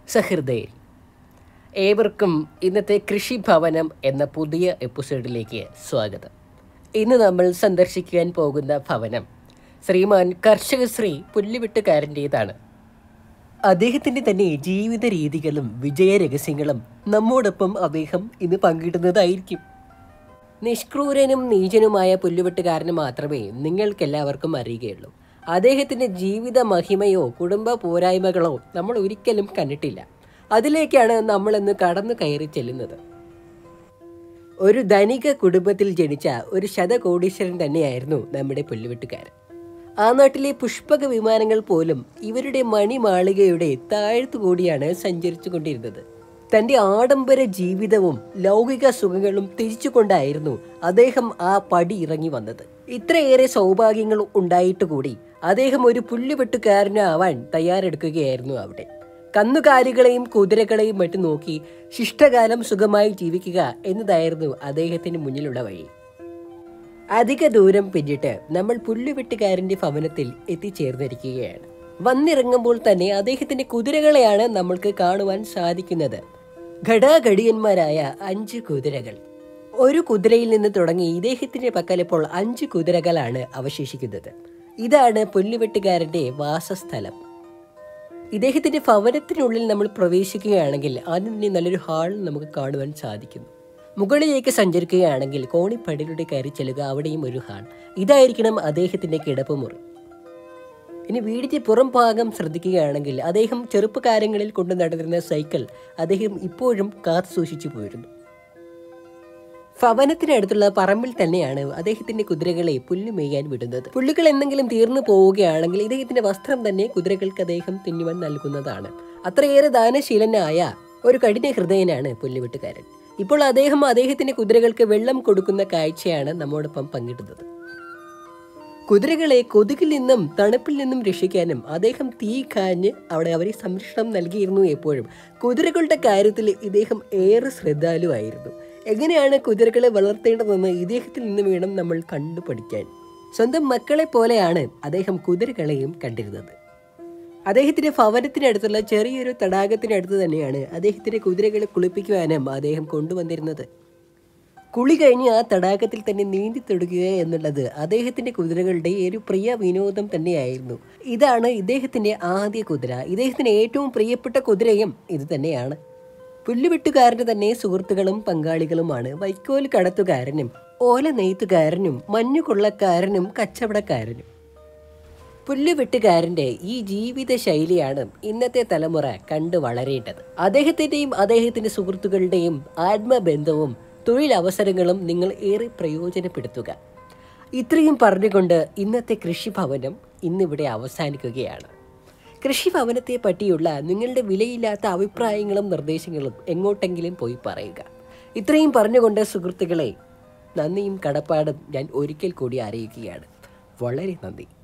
സഹൃദയൻ ഏവർക്കും ഇന്നത്തെ കൃഷിഭവനം എന്ന പുതിയ എപ്പിസോഡിലേക്ക് സ്വാഗതം ഇന്ന് നമ്മൾ സന്ദർശിക്കാൻ പോകുന്ന ഭവനം ശ്രീമാൻ കർഷകശ്രീ പുല്ലുവിട്ടുകാരൻ്റേതാണ് അദ്ദേഹത്തിൻ്റെ തന്നെ ജീവിത രീതികളും വിജയ രഹസ്യങ്ങളും നമ്മോടൊപ്പം അദ്ദേഹം ഇന്ന് പങ്കിടുന്നതായിരിക്കും നിഷ്ക്രൂരനും നീചനുമായ പുല്ലുവെട്ടുകാരന് മാത്രമേ നിങ്ങൾക്കെല്ലാവർക്കും അറിയുകയുള്ളൂ അദ്ദേഹത്തിൻ്റെ ജീവിത മഹിമയോ കുടുംബ പോരായ്മകളോ നമ്മൾ ഒരിക്കലും കണ്ടിട്ടില്ല അതിലേക്കാണ് നമ്മളിന്ന് കടന്നു കയറി ചെല്ലുന്നത് ഒരു ധനിക കുടുംബത്തിൽ ജനിച്ച ഒരു ശതകോടീശ്വരൻ തന്നെയായിരുന്നു നമ്മുടെ പുല്ലുവെട്ടുകാരൻ ആ നാട്ടിലെ പുഷ്പക വിമാനങ്ങൾ പോലും ഇവരുടെ മണിമാളികയുടെ താഴ്ത്തുകൂടിയാണ് സഞ്ചരിച്ചു കൊണ്ടിരുന്നത് തന്റെ ആഡംബര ജീവിതവും ലൗകിക സുഖങ്ങളും തിരിച്ചുകൊണ്ടായിരുന്നു അദ്ദേഹം ആ പടി ഇറങ്ങി വന്നത് ഇത്രയേറെ സൗഭാഗ്യങ്ങൾ ഉണ്ടായിട്ട് കൂടി അദ്ദേഹം ഒരു പുല്ലുവെട്ടുകാരനാവാൻ തയ്യാറെടുക്കുകയായിരുന്നു അവിടെ കന്നുകാലികളെയും കുതിരകളെയും മറ്റും നോക്കി ശിഷ്ടകാലം സുഖമായി ജീവിക്കുക എന്നതായിരുന്നു അദ്ദേഹത്തിന് മുന്നിലുള്ള വഴി അധിക ദൂരം പിന്നിട്ട് നമ്മൾ പുല്ലുവെട്ടുകാരന്റെ ഭവനത്തിൽ എത്തിച്ചേർന്നിരിക്കുകയാണ് വന്നിറങ്ങുമ്പോൾ തന്നെ അദ്ദേഹത്തിന്റെ കുതിരകളെയാണ് നമ്മൾക്ക് കാണുവാൻ സാധിക്കുന്നത് ഘടാഘടിയന്മാരായ അഞ്ച് കുതിരകൾ ഒരു കുതിരയിൽ നിന്ന് തുടങ്ങി ഇദ്ദേഹത്തിന്റെ പക്കൽ ഇപ്പോൾ അഞ്ച് കുതിരകളാണ് അവശേഷിക്കുന്നത് ഇതാണ് പുല്ലുവെട്ടുകാരന്റെ വാസസ്ഥലം ഇദ്ദേഹത്തിന്റെ ഭവനത്തിനുള്ളിൽ നമ്മൾ പ്രവേശിക്കുകയാണെങ്കിൽ അതിന് നല്ലൊരു ഹാൾ നമുക്ക് കാണുവാൻ സാധിക്കുന്നു മുകളിലേക്ക് സഞ്ചരിക്കുകയാണെങ്കിൽ കോണിപ്പടിയിലൂടെ കയറി ചെല്ലുക അവിടെയും ഒരു ഹാൾ ഇതായിരിക്കണം അദ്ദേഹത്തിന്റെ കിടപ്പുമുറി ഇനി വീടിന്റെ പുറം ഭാഗം ശ്രദ്ധിക്കുകയാണെങ്കിൽ അദ്ദേഹം ചെറുപ്പകാലങ്ങളിൽ കൊണ്ടു നടന്നിരുന്ന സൈക്കിൾ അദ്ദേഹം ഇപ്പോഴും കാത്തു സൂക്ഷിച്ചു പോയിരുന്നു ഭവനത്തിനടുത്തുള്ള പറമ്പിൽ തന്നെയാണ് അദ്ദേഹത്തിന്റെ കുതിരകളെ പുല്ല് മേയാൻ വിടുന്നത് പുല്ലുകൾ എന്തെങ്കിലും തീർന്നു പോവുകയാണെങ്കിൽ ഇദ്ദേഹത്തിന്റെ വസ്ത്രം തന്നെ കുതിരകൾക്ക് അദ്ദേഹം തിന്നുവാൻ നൽകുന്നതാണ് അത്രയേറെ ദാനശീലനായ ഒരു കഠിന ഹൃദയനാണ് പുല്ലുവെട്ടുകാരൻ ഇപ്പോൾ അദ്ദേഹം അദ്ദേഹത്തിന്റെ കുതിരകൾക്ക് വെള്ളം കൊടുക്കുന്ന കാഴ്ചയാണ് നമ്മോടൊപ്പം പങ്കിടുന്നത് കുതിരകളെ കൊതുകിൽ നിന്നും തണുപ്പിൽ നിന്നും രക്ഷിക്കാനും അദ്ദേഹം തീ കാഞ്ഞ് അവിടെ അവരെ സംരക്ഷണം നൽകിയിരുന്നു എപ്പോഴും കുതിരകളുടെ കാര്യത്തിൽ ഇദ്ദേഹം ഏറെ ശ്രദ്ധാലുവായിരുന്നു എങ്ങനെയാണ് കുതിരകളെ വളർത്തേണ്ടതെന്ന് ഇദ്ദേഹത്തിൽ നിന്ന് വേണം നമ്മൾ കണ്ടുപഠിക്കാൻ സ്വന്തം മക്കളെ പോലെയാണ് അദ്ദേഹം കുതിരകളെയും കണ്ടിരുന്നത് അദ്ദേഹത്തിന്റെ ഭവനത്തിനടുത്തുള്ള ചെറിയൊരു തടാകത്തിനടുത്ത് തന്നെയാണ് അദ്ദേഹത്തിന്റെ കുതിരകളെ കുളിപ്പിക്കുവാനും അദ്ദേഹം കൊണ്ടുവന്നിരുന്നത് കുളി കഴിഞ്ഞ് ആ തടാകത്തിൽ തന്നെ നീന്തി തൊടുക എന്നുള്ളത് അദ്ദേഹത്തിന്റെ കുതിരകളുടെ ഒരു പ്രിയ വിനോദം തന്നെയായിരുന്നു ഇതാണ് ഇദ്ദേഹത്തിന്റെ ആദ്യ കുതിര ഇദ്ദേഹത്തിന് ഏറ്റവും പ്രിയപ്പെട്ട കുതിരയും ഇത് തന്നെയാണ് പുല്ലുവെട്ടുകാരന്റെ തന്നെ സുഹൃത്തുക്കളും പങ്കാളികളുമാണ് വൈക്കോൽ കടത്തുകാരനും ഓല നെയ്ത്തുകാരനും മഞ്ഞുകൊള്ളക്കാരനും കച്ചവടക്കാരനും പുല്ലുവെട്ടുകാരന്റെ ഈ ജീവിത ശൈലിയാണ് ഇന്നത്തെ തലമുറ കണ്ടു വളരേണ്ടത് അദ്ദേഹത്തിന്റെയും അദ്ദേഹത്തിന്റെ സുഹൃത്തുക്കളുടെയും ആത്മബന്ധവും തൊഴിലവസരങ്ങളും നിങ്ങൾ ഏറെ പ്രയോജനപ്പെടുത്തുക ഇത്രയും പറഞ്ഞുകൊണ്ട് ഇന്നത്തെ കൃഷിഭവനം ഇന്നിവിടെ അവസാനിക്കുകയാണ് കൃഷിഭവനത്തെ പറ്റിയുള്ള നിങ്ങളുടെ വിലയില്ലാത്ത അഭിപ്രായങ്ങളും നിർദ്ദേശങ്ങളും എങ്ങോട്ടെങ്കിലും പോയി പറയുക ഇത്രയും പറഞ്ഞുകൊണ്ട് സുഹൃത്തുക്കളെ നന്ദിയും കടപ്പാടും ഞാൻ ഒരിക്കൽ കൂടി അറിയിക്കുകയാണ് വളരെ നന്ദി